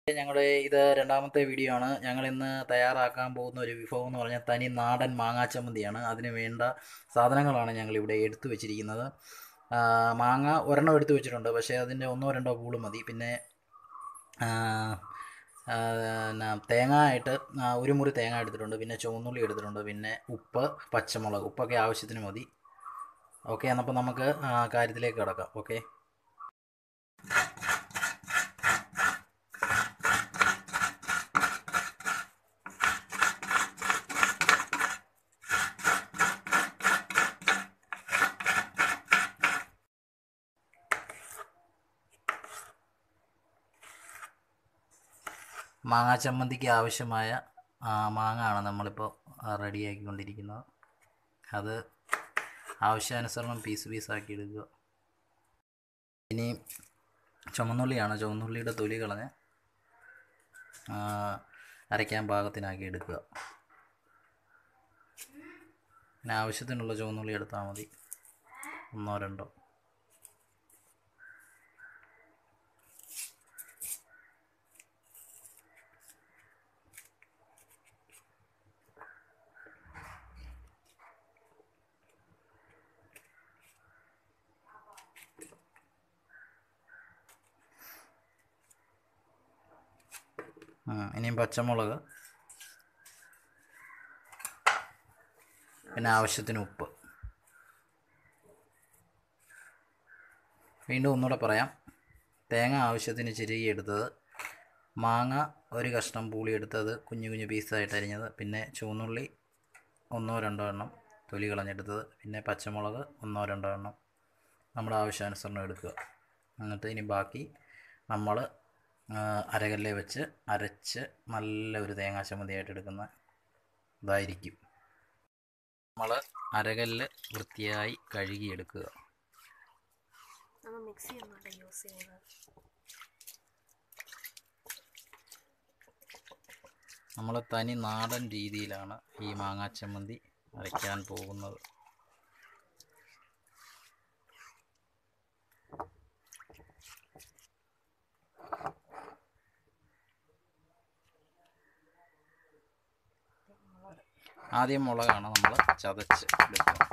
ഞങ്ങളുടെ ഇത് രണ്ടാമത്തെ വീഡിയോ ആണ് ഞങ്ങൾ ഇന്ന് തയ്യാറാക്കാൻ പോകുന്ന ഒരു വിഭവം എന്ന് പറഞ്ഞാൽ തനി നാടൻ മാങ്ങാ ചമ്മന്തിയാണ് അതിന് വേണ്ട സാധനങ്ങളാണ് ഞങ്ങൾ ഇവിടെ എടുത്തു വെച്ചിരിക്കുന്നത് ആ, മാങ്ങ ഒരെണ്ണം എടുത്തു വെച്ചിട്ടുണ്ട് പക്ഷേ അതിൻ്റെ ഒന്നോ രണ്ടോ പൂള് മതി പിന്നെ ആ, ആ, പിന്നെ തേങ്ങ ആയിട്ട് ആ, ഒരു മുറി തേങ്ങ എടുത്തിട്ടുണ്ട് പിന്നെ ചുവന്നുള്ളി എടുത്തിട്ടുണ്ട് പിന്നെ ഉപ്പ് പച്ചമുളക് ഉപ്പൊക്കെ ആവശ്യത്തിന് മതി ഓക്കെ എന്നപ്പോൾ നമുക്ക് ആ, കാര്യത്തിലേക്ക് കിടക്കാം ഓക്കെ മാങ്ങാ ചമ്മന്തിക്ക് ആവശ്യമായ ആ, മാങ്ങ ആണ് നമ്മളിപ്പോൾ റെഡിയാക്കിക്കൊണ്ടിരിക്കുന്നത് അത് ആവശ്യാനുസരണം പീസ് പീസാക്കി എടുക്കുക ഇനി ചുമന്നുള്ളിയാണ് ചുവന്നുള്ളിയുടെ തൊലി കളഞ്ഞ് ആ, അരയ്ക്കാൻ പാകത്തിനാക്കി എടുക്കുക പിന്നെ ആവശ്യത്തിനുള്ള ചുവന്നുള്ളി എടുത്താൽ മതി ഒന്നോ രണ്ടോ ആ, ഇനിയും പച്ചമുളക് പിന്നെ ആവശ്യത്തിന് ഉപ്പ് വീണ്ടും ഒന്നുകൂടെ പറയാം തേങ്ങ ആവശ്യത്തിന് ചിരുകി എടുത്തത് മാങ്ങ ഒരു കഷ്ണം പൂളി എടുത്തത് കുഞ്ഞു കുഞ്ഞു പീസായിട്ട് അരിഞ്ഞത് പിന്നെ ചുവന്നുള്ളി ഒന്നോ രണ്ടോ എണ്ണം തൊലി കളഞ്ഞെടുത്തത് പിന്നെ പച്ചമുളക് ഒന്നോ രണ്ടോ എണ്ണം നമ്മുടെ ആവശ്യാനുസരണം എടുക്കുക എന്നിട്ട് ഇനി ബാക്കി നമ്മൾ അരകല്ലെ വെച്ച് അരച്ച് നല്ല ഒരു തേങ്ങാ ചമ്മന്തിയായിട്ട് എടുക്കുന്ന ഇതായിരിക്കും നമ്മൾ അരകല്ല് വൃത്തിയായി കഴുകിയെടുക്കുക നമ്മൾ മിക്സി ഒന്നാണ് യൂസ് ചെയ്യുന്നത് നമ്മൾ തനി നാടൻ രീതിയിലാണ് ഈ മാങ്ങാ ചമ്മന്തി അരയ്ക്കാൻ പോകുന്നത് ആദ്യം മുളകാണ് നമ്മൾ ചതച്ച് എടുക്കുന്നത്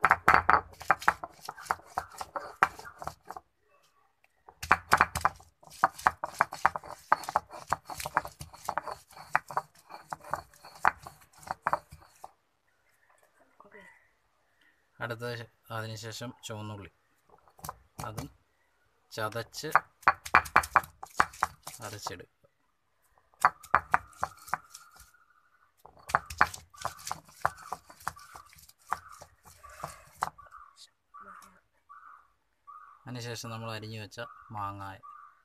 ഓക്കെ അടുത്ത ശ- അതിനുശേഷം ചുവന്നുള്ളി അതും ചതച്ച് അരച്ചെടുക്കുക അതിനുശേഷം നമ്മൾ അരിഞ്ഞു വെച്ച മാങ്ങായ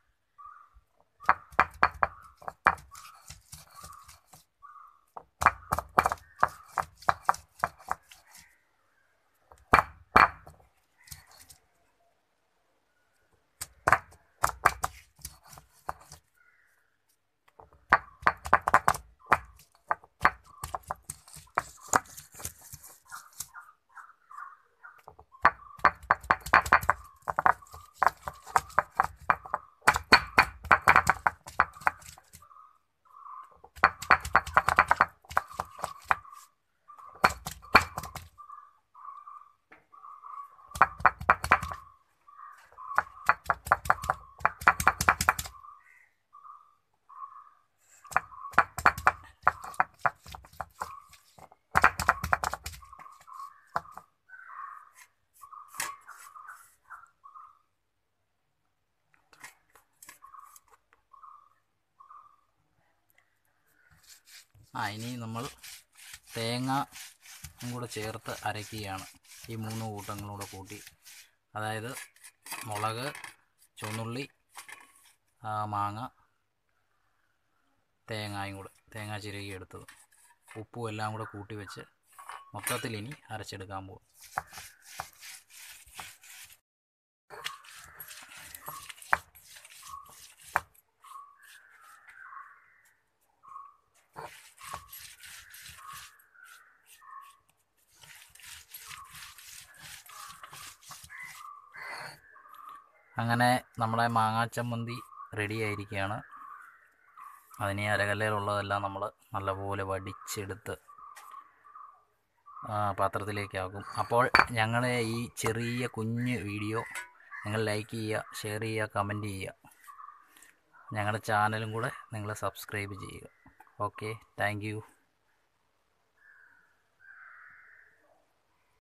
ആ ഇനി നമ്മൾ തേങ്ങ കൂടെ ചേർത്ത് അരയ്ക്കുകയാണ് ഈ മൂന്ന് കൂട്ടങ്ങളും കൂടെ കൂട്ടി അതായത് മുളക് ചുവന്നുള്ളി ആ, മാങ്ങ തേങ്ങായും കൂടെ തേങ്ങ ചിരകി എടുത്തത് ഉപ്പും എല്ലാം കൂടെ കൂട്ടി വെച്ച് മൊത്തത്തിൽ ഇനി അരച്ചെടുക്കാൻ പോകും അങ്ങനെ നമ്മുടെ മാങ്ങാ ചമ്മന്തി റെഡി ആയിരിക്കുകയാണ് അതിന് ഈ അരകല്ലയിലുള്ളതെല്ലാം നമ്മൾ നല്ലപോലെ വടിച്ചെടുത്ത് ആ, പാത്രത്തിലേക്കാക്കും അപ്പോൾ ഞങ്ങളുടെ ഈ ചെറിയ കുഞ്ഞ് വീഡിയോ നിങ്ങൾ ലൈക്ക് ചെയ്യുക ഷെയർ ചെയ്യുക കമൻറ്റ് ചെയ്യുക ഞങ്ങളുടെ ചാനലും കൂടെ നിങ്ങൾ സബ്സ്ക്രൈബ് ചെയ്യുക ഓക്കെ താങ്ക് യു